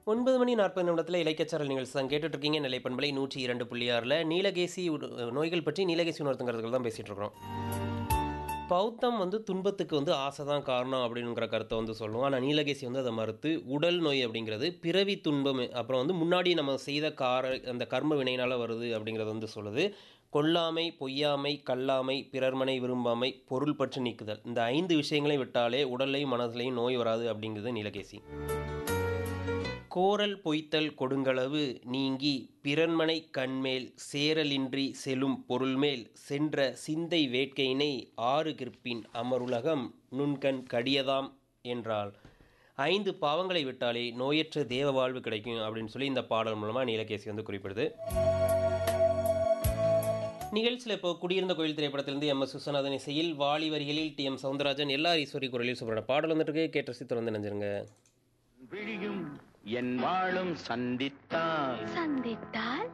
ஒன்பது மணி நாற்பது நிமிடத்தில் இலக்கியச்சாரல் நிகழ்ச்சி தான் கேட்டுட்டு இருக்கீங்க நிலைப்பண்பலை நூற்றி இரண்டு புள்ளி ஆறில் நீலகேசி உடு- நோய்கள் பற்றி நீலகேசி உணர்த்துங்கிறதுக்கு தான் பேசிகிட்டு இருக்கிறோம் பௌத்தம் வந்து துன்பத்துக்கு வந்து ஆசை தான் காரணம் அப்படிங்கிற கருத்தை வந்து சொல்லுவோம் ஆனால் நீலகேசி வந்து அதை மறுத்து உடல் நோய் அப்படிங்கிறது பிறவி துன்பம் அப்புறம் வந்து முன்னாடி நம்ம செய்த கார அந்த கர்ம வினையினால் வருது அப்படிங்கிறத வந்து சொல்லுது கொல்லாமை பொய்யாமை கல்லாமை பிறர்மனை விரும்பாமை பொருள் பற்றி நீக்குதல் இந்த ஐந்து விஷயங்களையும் விட்டாலே உடல்லையும் மனதிலையும் நோய் வராது அப்படிங்கிறது நீலகேசி கோரல் பொய்த்தல் கொடுங்களவு நீங்கி பிறன்மனை கண்மேல் சேரலின்றி செலும் பொருள்மேல் சென்ற சிந்தை வேட்கையினை ஆறு கிற்பின் அமருலகம் நுண்கண் கடியதாம் என்றால் ஐந்து பாவங்களை விட்டாலே நோயற்ற தேவ வாழ்வு கிடைக்கும் அப்படின்னு சொல்லி இந்த பாடல் மூலமாக நீலகேசி வந்து குறிப்பிடுது நிகழ்ச்சியில் இப்போ குடியிருந்த கோயில் திரைப்படத்திலிருந்து எம் எஸ் விஸ்வநாதன் இசையில் வாலி வரிகளில் டி எம் சவுந்தரராஜன் எல்லா ஈஸ்வரி குரலில் சொல்கிற பாடல் வந்துட்டு இருக்கு கேட்ட ரசித்து வந்து நினைஞ்சிருங்க விழியும் என் வாழும் சந்தித்தான் சந்தித்தால்